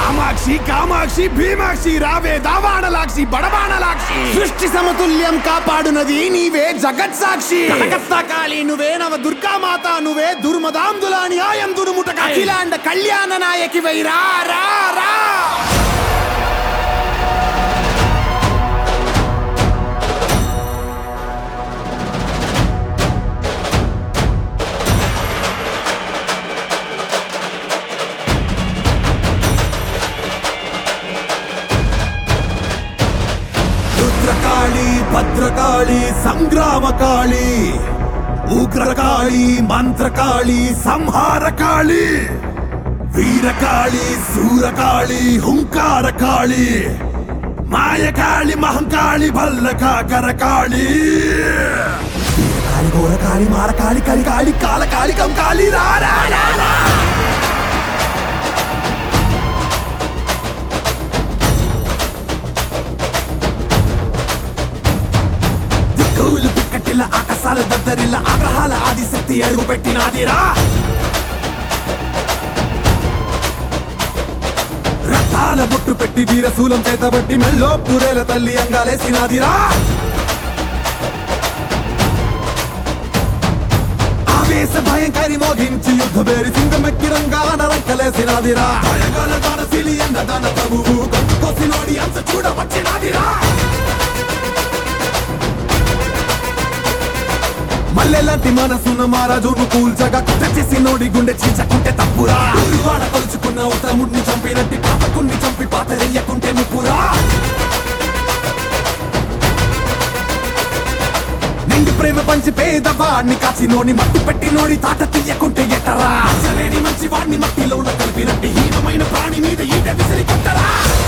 కామాక్షి కామాక్షి భీమాక్షి రావే దావాణలాక్షి బడబాణలాక్షి సృష్టి సమతుల్యం కాపాడునది నీవే జగత్ సాక్షి కాళి నువ్వే నవ దుర్గామాత నువ్వే దుర్మదాందుల న్యాయం దురుముట అఖిలాండ కళ్యాణ నాయకి వై రా రా రా రుద్రకాళి భద్రకాళి సంగ్రామకాళి ఉగ్రకాళి మంత్రకాళి సంహారకాళి వీరకాళి శూరకాళి హుంకారకాళి మాయకాళి మహంకాళి భల్లకాకరకాళి కాళి ఘోరకాళి మారకాళి కలికాళి కాలకాళి కంకాళి రారా దిక్కులు పిక్కటిల్ల ఆకాశాల దద్దరిల్ల ఆగ్రహాల ఆదిశక్తి అడుగు పెట్టినాదిరా రక్తాల బొట్టు పెట్టి వీరశూలం చేతబట్టి మెల్లో పురేల తల్లి అంగాలేసినాదిరా ఆవేశ భయంకరి మోగించి యుద్ధ బేరి సింగమెక్కి రంగాన రంకలేసినాదిరా భయగల దాన సిలి ఎండ దాన ప్రభువు కొసినోడి అంత చూడవచ్చినాదిరా మల్లెలాంటి మనసున్న మారాజును కూల్చగా కుట్టచేసి నోడి గుండె చీచకుంటే తప్పురా వాడ కొలుచుకున్న ఉత్తముడిని చంపినట్టి పాపకుణ్ణి చంపి పాతరెయ్యకుంటే ముప్పురా నిండు ప్రేమ పంచి పేదవాడిని కాచి నోని మట్టి పెట్టి నోడి తాట తీయకుంటే ఎట్టరా అసలేని మంచి వాడిని మట్టిలో కలిపినట్టి హీనమైన ప్రాణి మీద ఈట విసిరి కొట్టరా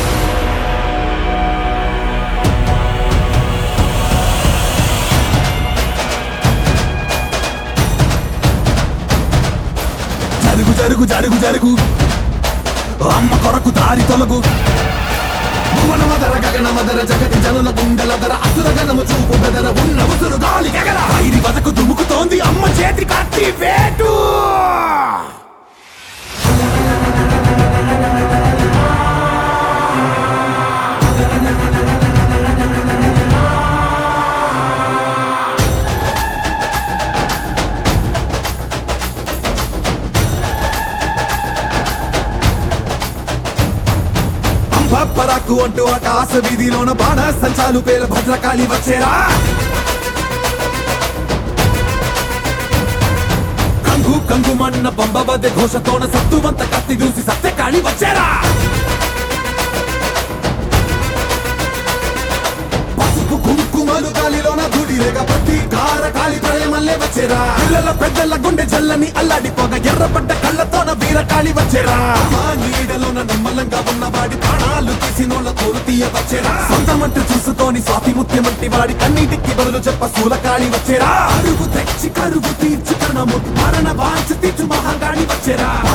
జరుగు జరుగు జరుగు జరుగు అమ్మ కొరకు దారి తొలగు భువన మదర గగన మదర జగతి జనుల గుండెల ధర అసుర గణము చూపు బెదర ఉన్న ఉసురు గాలి గగన వైరి వదకు దుముకుతోంది అమ్మ చేతి కత్తి వేటు పరాకు అంటూ ఆకాశ వీధిలోన బాణ సంచాలు పేరు భద్రకాళి వచ్చేరా కంగు కంగు మన్న పంబవద్దె ఘోషతోన సత్తువంత కత్తి దూసి సత్యకాళి వచ్చేరా పసుపు కుంకుమలు గాలిలోన గుడిరేగ ప్రతి కార కాలి ప్రళయమల్లే వచ్చేరా పిల్లల పెద్దల గుండె జల్లని అల్లాడిపోగా ఎర్రబడ్డ కళ్ళతోన వీరకాళి వచ్చేరా మా నీడలోన నిమ్మలంగా ఉన్న వాడి ప్రాణాలు తీసినోళ్ళ తోలు తీయ వచ్చేరా సొంతమంటూ చూసుకొని స్వాతి ముత్యమంటి వాడి కన్నీటికి బదులు చెప్ప శూలకాళి వచ్చేరా అరువు తెచ్చి కరువు తీర్చు కణము మరణ వాంచ తీర్చు మహాగాళి వచ్చేరా